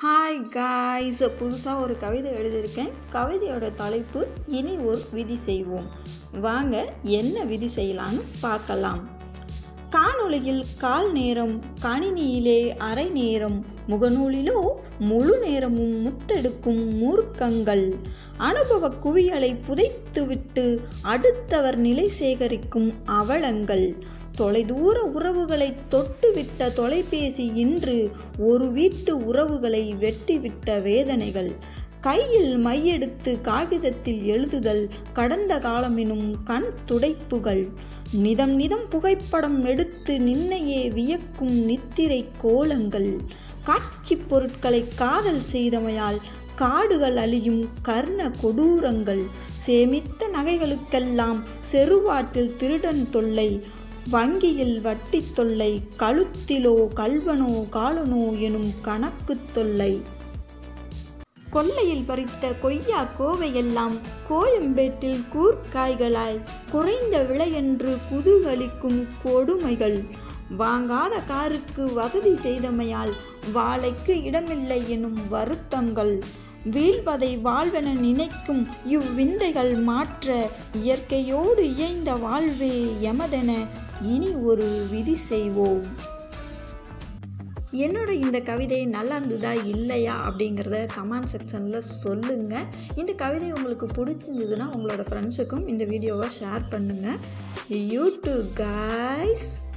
hi guys புதுசாக ஒரு கவிதை எழுதியிருக்கேன் கவிதையோட தலைப்பு இனி ஒரு விதி செய்வோம் வாங்க என்ன விதி செய்யலான்னு பார்க்கலாம் காணொளியில் கால் நேரம் கணினியிலே அரை நேரம் முகநூலிலோ முழு நேரமும் முத்தெடுக்கும் மூர்க்கங்கள் அனுபவ குவியலை புதைத்துவிட்டு அடுத்தவர் நிலை சேகரிக்கும் அவலங்கள் தொலைதூர உறவுகளை தொட்டுவிட்ட தொலைபேசி இன்று ஒரு வீட்டு உறவுகளை வெட்டிவிட்ட வேதனைகள் கையில் மையெடுத்து காகிதத்தில் எழுதுதல் கடந்த காலமெனும் கண் துடைப்புகள் நிதம் நிதம் புகைப்படம் எடுத்து நின்னையே வியக்கும் நித்திரை கோலங்கள் காட்சி பொருட்களை காதல் செய்தமையால் காடுகள் அழியும் கர்ண கொடூரங்கள் சேமித்த நகைகளுக்கெல்லாம் செருவாட்டில் திருடன் தொல்லை வங்கியில் வட்டி தொல்லை கழுத்திலோ கல்வனோ காலனோ எனும் கணக்கு தொல்லை கொல்லையில் பறித்த கொய்யா கோவையெல்லாம் கோயம்பேட்டில் கூர்க்காய்களாய் குறைந்த விலையென்று குதூகலிக்கும் கொடுமைகள் வாங்காத காருக்கு வசதி செய்தமையால் வாழைக்கு இடமில்லை எனும் வருத்தங்கள் வீழ்வதை வாழ்வென நினைக்கும் இவ்விந்தைகள் மாற்ற இயற்கையோடு இயைந்த வாழ்வே எமதென இனி ஒரு விதி செய்வோம் என்னோட இந்த கவிதை நல்லா இருந்ததா இல்லையா அப்படிங்கிறத கமெண்ட் செக்ஷனில் சொல்லுங்கள் இந்த கவிதை உங்களுக்கு பிடிச்சிருந்ததுன்னா உங்களோட ஃப்ரெண்ட்ஸுக்கும் இந்த வீடியோவை ஷேர் பண்ணுங்கள் யூடியூப் காய்ஸ்